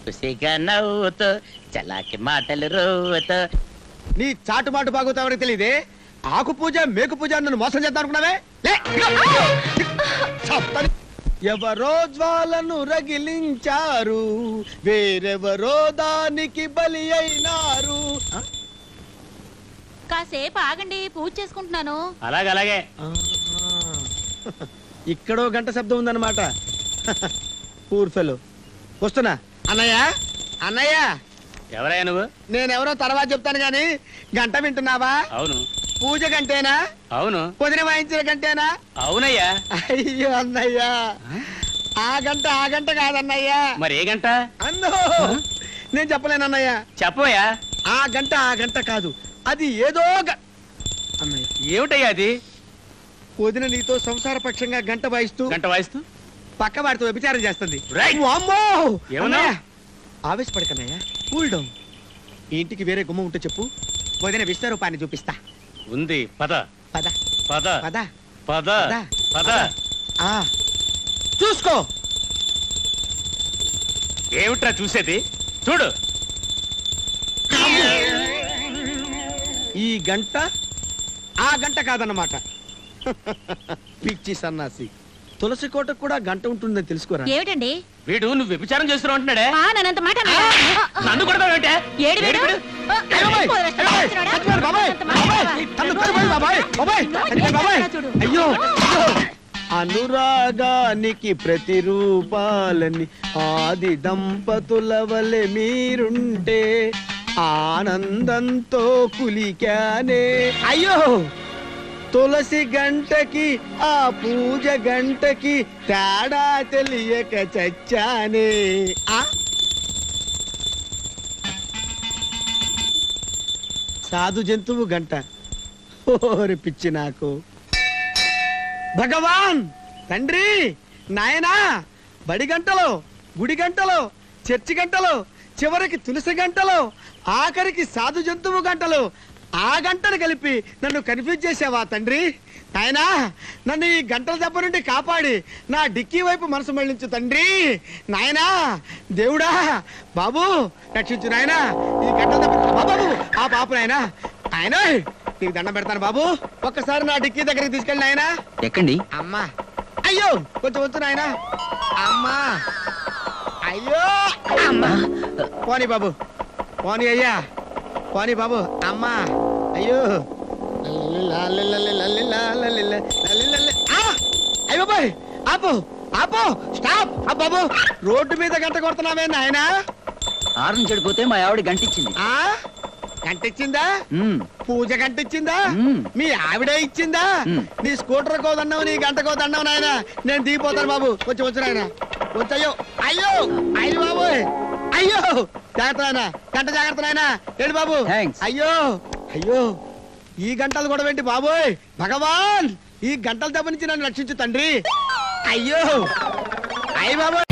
కుసిగా నవ్వుతూ చలాకి మాటలు రోవుతూ నీ చాటు మాటు బాగుతావని తెలియదే ఆకు పూజ మేకు పూజ అని నన్ను మోసం చేద్దాం అనుకున్నావే లే, ఇదిగో. చప్పని. ఎవరో జ్వాలను రగిలించారు వేరెవరో దానికి బలి అయినారు ఆ? కాసేపు ఆగండి పూజ చేసుకుంటున్నాను అలాగే అలాగే ఆహా. ఇక్కడో గంట శబ్దం ఉందన్నమాట పూర్ ఫెలో వస్తున్నా అన్నయ్య అన్నయ్య ఎవరయ్యా నువ్వు నేనెవరో తర్వాత చెప్తాను గాని గంట వింటున్నావా అవును పూజ గంటేనా అవును పొదిన వాయించిన గంటేనా అవునయ్యా అయ్యో అన్నయ్య ఆ గంట ఆ గంట కాదన్నయ్య మరి ఏ గంట అన్నో నేను చెప్పలేను అన్నయ్య చెప్పవయ్యా ఆ గంట ఆ గంట కాదు అది ఏదో గ- అన్నయ్య ఏమిటయ్యా అది వదిన నీతో సంసార పక్షంగా గంట వాయిస్తూ గంట వాయిస్తూ పక్క వాడితో వ్యభిచారం చేస్తుంది Right. వామ్మో! ఏమన్నా? అన్నయ్య, ఆవేశపడకన్నయ్య కూల్ డౌన్ ఈ ఇంటికి వేరే గుమ్మ ఉంటే చెప్పు వదిన విశ్వరూపాన్ని చూపిస్తా ఉంది పద పద పద పద పద పద. పద ఆ చూసుకో ఏమిట్రా చూసేది చూడు ఈ గంట ఆ గంట కాదన్నమాట పిచ్చి సన్నాసి తులసి కోటకు కూడా గంట ఉంటుందని తెలుసుకోరా ఏమిటండి వీడు నువ్వు వ్యభిచారం చేస్తున్నావు అంటున్నాడే ఆ, నన్నంత మాట అన్నాడా? ఆ, నన్ను కొడతావేంటే ఏడు వీడు? ఆ, అయ్యో బాబాయ్, పోయి, అయ్యో బాబాయ్, చేస్తున్నాడా? చచ్చిపోయాడు బాబాయ్, నన్నంత మాట బాబాయ్, అన్నాడా? తను చచ్చిపోయాడు బాబాయ్, బాబాయ్, చచ్చిపోయాడు బాబాయ్. చూడు. అయ్యో అయ్యో. అనురాగానికి ప్రతిరూపాలని ఆది దంపతుల వలె మీరుంటే ఆనందంతో కులికానే అయ్యో తులసి గంటకి ఆ పూజ గంటకి తేడా తెలియక చచ్చానే ఆ సాధు జంతువు గంట ఓరి పిచ్చి నాకు భగవాన్ తండ్రి నాయనా బడి గంటలో గుడి గంటలో చర్చి గంటలో చివరికి తులసి గంటలో ఆఖరికి సాధు జంతువు గంటలు ఆ గంటను కలిపి నన్ను కన్ఫ్యూజ్ చేసావా తండ్రి నాయనా నన్ను ఈ గంటల దెబ్బ నుండి కాపాడి నా డిక్కీ వైపు మనసు మళ్ళించు తండ్రి నాయనా దేవుడా బాబు రక్షించు నాయనా ఈ గంటల దెబ్బ బాబు ఆ పాపు నాయనా ఆయన నీకు దండం పెడతాను బాబు ఒక్కసారి నా డిక్కీ దగ్గరికి తీసుకెళ్ళి నాయనా ఎక్కండి అమ్మా అయ్యో కొంచెం వచ్చు నాయనా అమ్మా అయ్యో అమ్మా పోనీ బాబు పోనీ అయ్యా పోనీ బాబు అమ్మా అయ్యో లల్లిలా, లల్లిలా, లల్లిలా, లల్లిలా, లల్లిలా. ఆ! అయ్య బాబాయ్ ఆపు ఆపు స్టాప్ ఆ బాబు రోడ్డు మీద గంట కొడుతున్నావే నాయనా ఆరుని చెడిపోతే మా ఆవిడ గంటిచ్చింది ఆ గంట ఇచ్చిందా మ్మ్. పూజ గంట ఇచ్చిందా మ్మ్. మీ ఆవిడే ఇచ్చిందా మ్మ్. నీ స్కూటర్ కోదన్నావు నీ గంట కోదన్నావు నాయన నేను దిగిపోతాను బాబు కొంచెం వచ్చు నాయన కొంచెం అయ్యో అయ్యో అయ్యో బాబు అయ్యో జాగ్రత్త నాయన గంట జాగ్రత్త నాయన ఏంటి బాబు Thanks. అయ్యో అయ్యో ఈ గంటలు కూడా ఏంటి బాబోయ్ భగవాన్ ఈ గంటల దెబ్బ నుంచి నన్ను రక్షించు తండ్రి అయ్యో అయ్య బాబోయ్